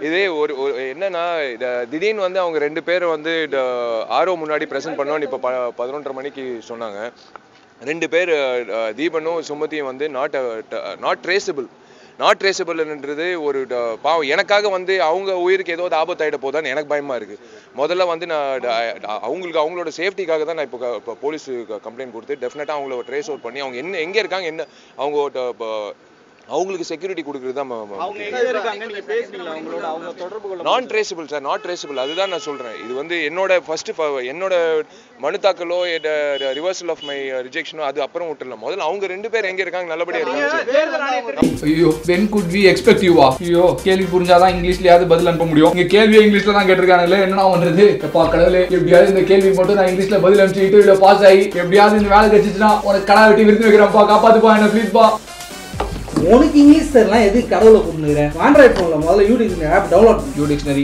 இதே ஒரு ஒரு என்னன்னா இத திடீர்னு வந்து அவங்க ரெண்டு பேரும் வந்து ஆர்ஓ முன்னாடி ப்ரெசென்ட் பண்ணோன்னு இப்போ ப பதினொன்றரை மணிக்கு சொன்னாங்க ரெண்டு பேர் அஹ், தீபனும் சுமதியும் வந்து நாட் நாட் ட்ரேசபிள் நாட் ட்ரேசபிள்ன்றது ஒரு ட- பாவம் எனக்காக வந்து அவங்க உயிருக்கு ஏதோ ஆபத்தாயிட போதான்னு எனக்கு பயமா இருக்கு முதல்ல வந்து நான் ட- அவங்களுக்கு அவங்களோட சேஃப்டிக்காக தான் நான் இப்போ க- இப்போ போலீஸுக்கு கம்ப்ளைண்ட் கொடுத்து டெஃபினட்டாக அவங்கள ட்ரேஸ் அவுட் பண்ணி அவங்க என்ன எங்கே இருக்காங்க என்ன அவங்க ட- ப- அவங்களுக்கு செக்யூரிட்டி கொடுக்குறது தான் ம- ம- அவங்க எங்க இருக்காங்க நீங்க பேசுனீங்களா அவங்களோட அவங்க தொடர்பு கொள்ள நான் ட்ரேசபிள் சார் நாட் ட்ரேசபிள் அதுதான் நான் சொல்றேன் இது வந்து என்னோட ஃபர்ஸ்ட் என்னோட மனு தாக்கலோ ரிவர்சல் ஆஃப் மை ரிஜெக்ஷனோ அது அப்புறம் விட்டுறலாம் முதல்ல அவங்க ரெண்டு பேர் எங்க இருக்காங்க நல்லபடியா இருக்காங்க தேர்தல் ஆணையத்திற்கு ஐயோ வென் குட் வி எக்ஸ்பெக்ட் யூவா ஐயோ கேள்வி புரிஞ்சாதான் இங்கிலீஷ்லயாவது பதில் அனுப்ப முடியும் இங்க கேள்வியே இங்கிலீஷ்ல தான் கேட்டிருக்காங்களே என்னடா பண்றது எப்பா கடவுளே எப்படியாவது இந்த கேள்வி மட்டும் நான் இங்கிலீஷ்ல பதில் அனுப்பிச்சு இன்டர்வியூல பாஸ் ஆகி எப்படியாவது இந்த வேலை கிடைச்சிச்சுன்னா உனக்கு கடா வெட்டி விருந்து வைக்கிறப்பா காப்பாத்துப்பா என்ன ப்ளீஸ்பா உனக்கு இங்கிலீஷ் தெரியலாம் எது கடவுளை கூப்பிடுறேன் ஆண்ட்ராய்ட் ஃபோனில் முதல்ல யூடியூப் ஆப் டவுன்லோட் பண்ணு யூ டிக்ஷனரி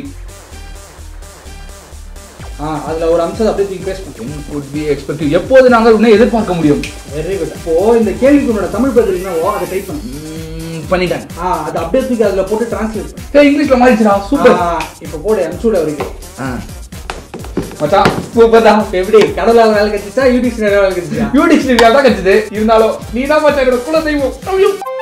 ஆ அதில் ஒரு அம்சத்தை அப்படியே தூக்கி பேஸ் பண்ணு when could we expect you எப்போது நாங்கள் உன்னை எதிர்பார்க்க முடியும் வெரி குட் இப்போ இந்த கேள்விக்கு உன்னோட தமிழ் பதில் என்னவோ அதை டைப் பண்ணு ம், பண்ணிட்டேன் ஆ அதை அப்படியே தூக்கி அதில் போட்டு டிரான்ஸ்லேட் பண்ணு ஏய் இங்கிலீஷ்ல மாறிடுச்சுடா சூப்பர் ஆ, இப்போ போடு அனுப்பிச்சு விட வரைக்கும் ஆ மச்சான் சூப்பர் தான் எப்படி கடவுளால் வேலை கிடைச்சிச்சா யூடியூப் வேலை கிடைச்சிச்சா யூ டிக்ஷனரி தான் கிடைச்சது இருந்தாலும் நீ தான் மச்சான் என்னோட குல தெய்வம்